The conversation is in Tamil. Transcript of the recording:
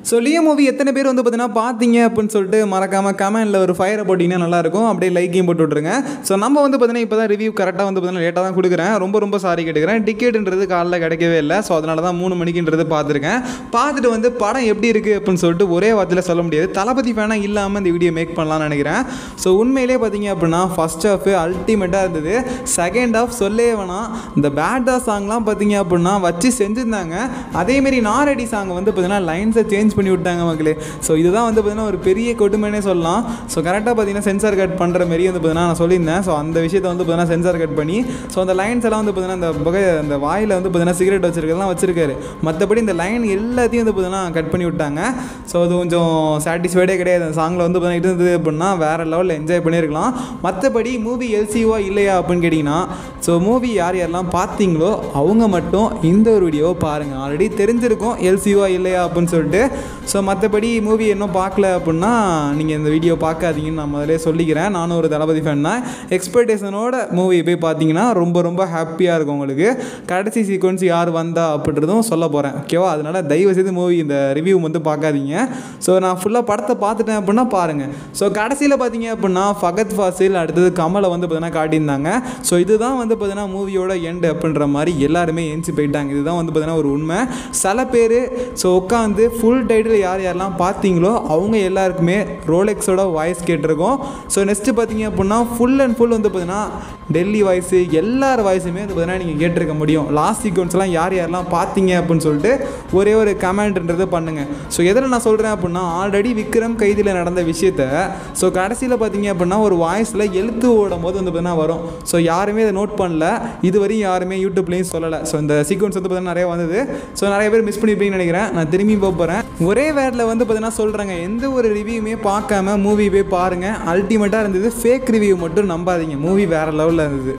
ஸோ லியோ மூவி எத்தனை பேர் வந்து பார்த்தீங்கன்னா பார்த்தீங்க அப்படின்னு சொல்லிட்டு மறக்காமல் கமெண்டில் ஒரு ஃபயரை போட்டிங்கன்னா நல்லாயிருக்கும் அப்படியே லைக்கையும் போட்டு விட்ருங்க ஸோ நம்ம வந்து பார்த்தீங்கன்னா இப்போ தான் ரிவ்யூ கரெக்டாக வந்து பார்த்தீங்கன்னா லேட்டாக தான் கொடுக்குறேன் ரொம்ப ரொம்ப சாரி கேட்டுக்கிறேன் டிக்கெட்டுன்றது காலைல கிடைக்கவே இல்லை ஸோ அதனால தான் மூணு மணிக்குன்றது பார்த்துருக்கேன் பார்த்துட்டு வந்து படம் எப்படி இருக்குது அப்படின்னு சொல்லிட்டு ஒரே வார்த்தையில் சொல்ல முடியாது தளபதி ஃபேனாக இல்லாமல் இந்த வீடியோ மேக் பண்ணலாம்னு நினைக்கிறேன் ஸோ உண்மையிலே பார்த்தீங்க அப்படின்னா ஃபஸ்ட் ஹாஃப் அல்டிமேட்டாக இருந்தது செகண்ட் ஹாஃப் சொல்லே வேணாம் இந்த பேட்டா சாங்லாம் பார்த்தீங்க அப்படின்னா வச்சு செஞ்சுருந்தாங்க அதேமாரி நாரடி சாங் வந்து பார்த்தீங்கன்னா லைன்ஸை சேஞ்ச் பண்ணி விட்டாங்க மக்களே ஸோ இதுதான் வந்து பார்த்தீங்கன்னா ஒரு பெரிய கொடுமைனே சொல்லலாம் ஸோ கரெக்டாக பார்த்தீங்கன்னா சென்சார் கட் பண்ணுற மாரி வந்து பார்த்தீங்கன்னா நான் சொல்லியிருந்தேன் ஸோ அந்த விஷயத்தை வந்து பார்த்தீங்கன்னா சென்சார் கட் பண்ணி ஸோ அந்த லைன்ஸ் எல்லாம் வந்து பார்த்தீங்கன்னா இந்த புகை அந்த வாயில் வந்து பார்த்தீங்கன்னா சிகரெட் வச்சிருக்கிறதுலாம் வச்சிருக்காரு மற்றபடி இந்த லைன் எல்லாத்தையும் வந்து பார்த்தீங்கன்னா கட் பண்ணி விட்டாங்க ஸோ அது கொஞ்சம் சாட்டிஸ்ஃபைடே கிடையாது அந்த சாங்கில் வந்து பார்த்தீங்கன்னா இருந்தது அப்படின்னா வேறு லெவலில் என்ஜாய் பண்ணியிருக்கலாம் மற்றபடி மூவி எல்சிஓ இல்லையா அப்படின்னு கேட்டிங்கன்னா ஸோ மூவி யார் யாரெல்லாம் பார்த்தீங்களோ அவங்க மட்டும் இந்த ஒரு வீடியோவை பாருங்கள் ஆல்ரெடி தெரிஞ்சிருக்கும் எல்சிஓ இல்லையா அப்படின்னு சொல்லிட்டு ஸோ மற்றபடி மூவி இன்னும் பார்க்கல அப்படின்னா நீங்கள் இந்த வீடியோ பார்க்காதீங்கன்னு நான் முதலே சொல்லிக்கிறேன் நானும் ஒரு தளபதி ஃபேன் தான் எக்ஸ்பெக்டேஷனோட மூவி போய் பார்த்தீங்கன்னா ரொம்ப ரொம்ப ஹாப்பியாக இருக்கும் உங்களுக்கு கடைசி சீக்வன்ஸ் யார் வந்தா அப்படின்றதும் சொல்ல போகிறேன் ஓகேவா அதனால் தயவு செய்து மூவி இந்த ரிவ்யூ வந்து பார்க்காதீங்க ஸோ நான் ஃபுல்லாக படத்தை பார்த்துட்டேன் அப்படின்னா பாருங்கள் ஸோ கடைசியில் பார்த்தீங்க அப்படின்னா ஃபகத் ஃபாசில் அடுத்தது கமலை வந்து பார்த்தீங்கன்னா காட்டியிருந்தாங்க ஸோ இதுதான் வந்து பார்த்தீங்கன்னா மூவியோட எண்டு அப்படின்ற மாதிரி எல்லாருமே ஏஞ்சி போயிட்டாங்க இதுதான் வந்து பார்த்தீங்கன்னா ஒரு உண்மை சில பேர் ஸோ உட்காந்து ஃபுல் டைட்டில் யார் யாரெல்லாம் பார்த்தீங்களோ அவங்க எல்லாருக்குமே ரோலெக்ஸோட வாய்ஸ் கேட்டிருக்கோம் ஸோ நெக்ஸ்ட்டு பார்த்தீங்க அப்படின்னா ஃபுல் அண்ட் ஃபுல் வந்து பார்த்தீங்கன்னா டெல்லி வாய்ஸு எல்லார் வாய்ஸுமே வந்து பார்த்தீங்கன்னா நீங்கள் கேட்டிருக்க முடியும் லாஸ்ட் சீக்வன்ஸ்லாம் யார் யாரெல்லாம் பார்த்தீங்க அப்படின்னு சொல்லிட்டு ஒரே ஒரு கமெண்ட்ன்றது பண்ணுங்கள் ஸோ எதில் நான் சொல்கிறேன் அப்படின்னா ஆல்ரெடி விக்ரம் கைதியில் நடந்த விஷயத்த ஸோ கடைசியில் பார்த்தீங்க அப்படின்னா ஒரு வாய்ஸில் எழுத்து ஓடும் போது வந்து பார்த்தீங்கன்னா வரும் ஸோ யாருமே அதை நோட் பண்ணல இதுவரையும் யாருமே யூடியூப்லேயும் சொல்லலை ஸோ இந்த சீக்வன்ஸ் வந்து பார்த்தீங்கன்னா நிறைய வந்தது ஸோ நிறைய பேர் மிஸ் பண்ணியிருப்பீங்கன்னு நினைக்கிறேன் நான் திரும்பி போக போகிறேன் ஒரே வேர்டில் வந்து பார்த்தீங்கன்னா சொல்கிறாங்க எந்த ஒரு ரிவ்யூமே பார்க்காம மூவி போய் பாருங்கள் அல்டிமேட்டாக இருந்தது ஃபேக் ரிவ்யூ மட்டும் நம்பாதீங்க மூவி வேறு லெவலில் இருந்தது